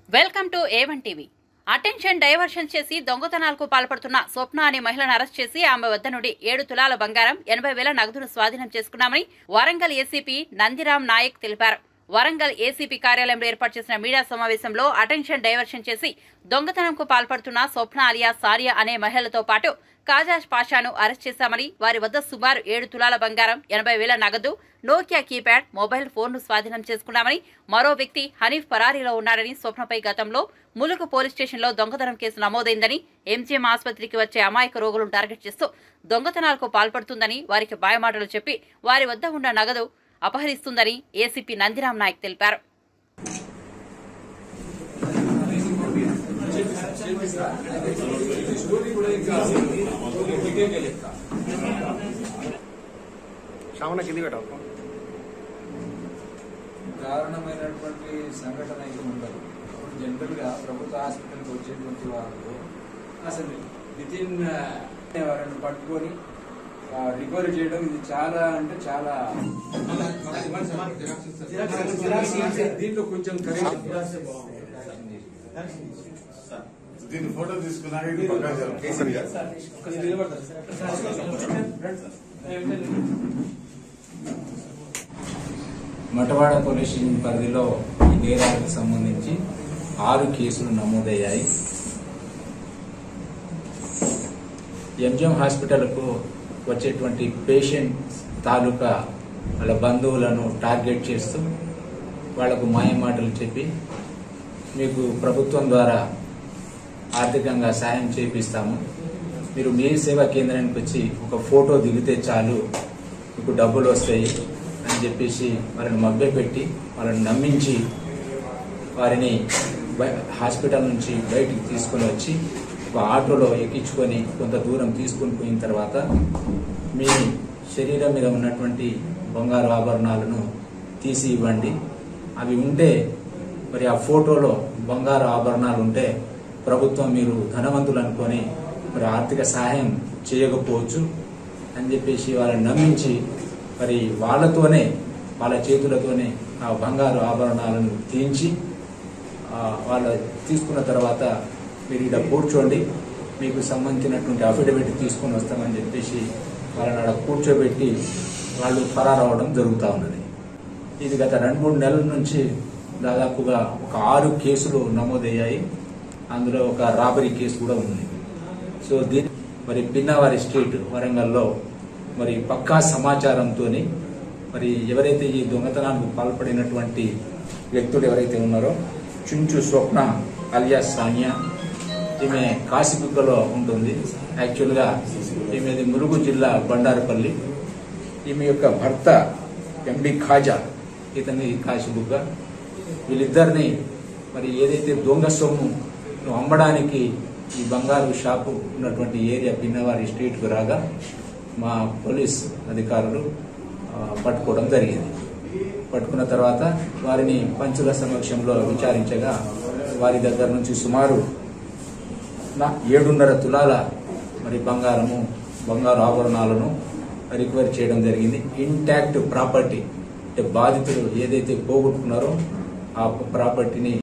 Welcome to A one TV attention diversion చేసి దొంగతనాలకు పాల్పడుతున్న స్వప్న అనే మహిళను అరెస్ట్ చేసి ఆమె వద్ద నుండి ఏడు తులాల బంగారం ఎనభై వేల నగదును స్వాధీనం చేసుకున్నామని వరంగల్ ఏసీపీ నందిరాం నాయక్ తెలిపారు వరంగల్ ఏసీపీ కార్యాలయంలో ఏర్పాటు చేసిన మీడియా సమావేశంలో అటెన్షన్ డైవర్షన్ చేసి దొంగతనంకు పాల్పడుతున్న స్వప్న అలియా సారియా అనే మహిళలతో పాటు కాజాష్ పాషాను అరెస్ట్ చేశామని వారి వద్ద సుమారు ఏడు తులాల బంగారం ఎనభై వేల నగదు నోకియా కీప్యాడ్ మొబైల్ ఫోన్ను స్వాధీనం చేసుకున్నామని మరో వ్యక్తి హనీఫ్ పరారీలో ఉన్నాడని స్వప్నపై గతంలో ములుగు పోలీస్ స్టేషన్లో దొంగతనం కేసు నమోదైందని ఎంజీఎం ఆసుపత్రికి వచ్చే అమాయక రోగులను టార్గెట్ చేస్తూ దొంగతనాలకు పాల్పడుతుందని వారికి భయమాటలు చెప్పి వారి వద్ద ఉన్న నగదు అపహరిస్తుందని ఏసీపీ నందిరాం నాయక్ తెలిపారు శ్రావణ కింది పెట్టాలి దారుణమైనటువంటి సంఘటన ఇది ఉండదు ఇప్పుడు జనరల్గా ప్రభుత్వ హాస్పిటల్కి వచ్చేటువంటి వాళ్ళు అసలు విత్ ఇన్ వారిని పట్టుకొని రికవరీ చేయడం ఇది చాలా అంటే చాలా దీంట్లో కొంచెం దీన్ని ఫోటో తీసుకున్నాక ఇది పక్కా జరుగుతుంది. మటవాడ పోలీస్ స్టేషన్ పరిధిలో ఈ నేరాలకు సంబంధించి ఆరు కేసులు నమోదయ్యాయి ఎంజిఎం హాస్పిటల్కు వచ్చేటువంటి పేషెంట్ తాలూకా వాళ్ళ బంధువులను టార్గెట్ చేస్తూ వాళ్లకు మాయ మాటలు చెప్పి మీకు ప్రభుత్వం ద్వారా ఆర్థికంగా సాయం చేపిస్తాము మీరు మీ సేవా కేంద్రానికి వచ్చి ఒక ఫోటో దిగితే చాలు మీకు డబ్బులు వస్తాయి అని చెప్పేసి వాళ్ళని మభ్యపెట్టి వాళ్ళని నమ్మించి వారిని బయ- హాస్పిటల్ నుంచి బయటికి తీసుకొని వచ్చి ఒక ఆటోలో ఎక్కించుకొని కొంత దూరం తీసుకొని పోయిన తర్వాత మీ శరీరం మీద ఉన్నటువంటి బంగారు ఆభరణాలను తీసి ఇవ్వండి అవి ఉంటే మరి ఆ ఫోటోలో బంగారు ఆభరణాలు ఉంటే ప్రభుత్వం మీరు ధనవంతులు అనుకొని మరి ఆర్థిక సహాయం చేయకపోవచ్చు అని చెప్పేసి వాళ్ళని నమ్మించి మరి వాళ్ళతోనే వాళ్ళ చేతులతోనే ఆ బంగారు ఆభరణాలను తీయించి ఆ, వాళ్ళు తీసుకున్న తర్వాత మీరు ఇక్కడ కూర్చోండి మీకు సంబంధించినటువంటి అఫిడవిట్ తీసుకొని వస్తామని చెప్పేసి వాళ్ళని అక్కడ కూర్చోబెట్టి వాళ్ళు ఫరారవడం జరుగుతూ ఉన్నది ఇది గత రెండు మూడు నెలల నుంచి దాదాపుగా ఒక ఆరు కేసులు నమోదయ్యాయి అందులో ఒక రాబరీ కేసు కూడా ఉంది సో దీని మరి పిన్నవారి స్ట్రీట్ వరంగల్లో మరి పక్కా సమాచారంతో మరి ఎవరైతే ఈ దొంగతనానికి పాల్పడినటువంటి వ్యక్తులు ఎవరైతే ఉన్నారో చుంచు స్వప్న అలియా సానియా ఈమె కాశీబుగ్గలో ఉంటుంది యాక్చువల్గా ఈమెది ములుగు జిల్లా బండారపల్లి ఈమె యొక్క భర్త ఎండి ఖాజా ఇతని కాశీబుగ్గ వీళ్ళిద్దరిని మరి ఏదైతే దొంగ సొమ్ము అమ్మడానికి ఈ బంగారు షాపు ఉన్నటువంటి ఏరియా పిన్నవారి స్ట్రీట్కు రాగా మా పోలీస్ అధికారులు ఆ, పట్టుకోవడం జరిగింది పట్టుకున్న తర్వాత వారిని పంచుల సమక్షంలో విచారించగా వారి దగ్గర నుంచి సుమారు నా ఏడున్నర తులాల మరి బంగారము బంగారు ఆభరణాలను రికవరీ చేయడం జరిగింది ఇంటాక్ట్ ప్రాపర్టీ అంటే బాధితులు ఏదైతే పోగొట్టుకున్నారో ఆ ప్రాపర్టీని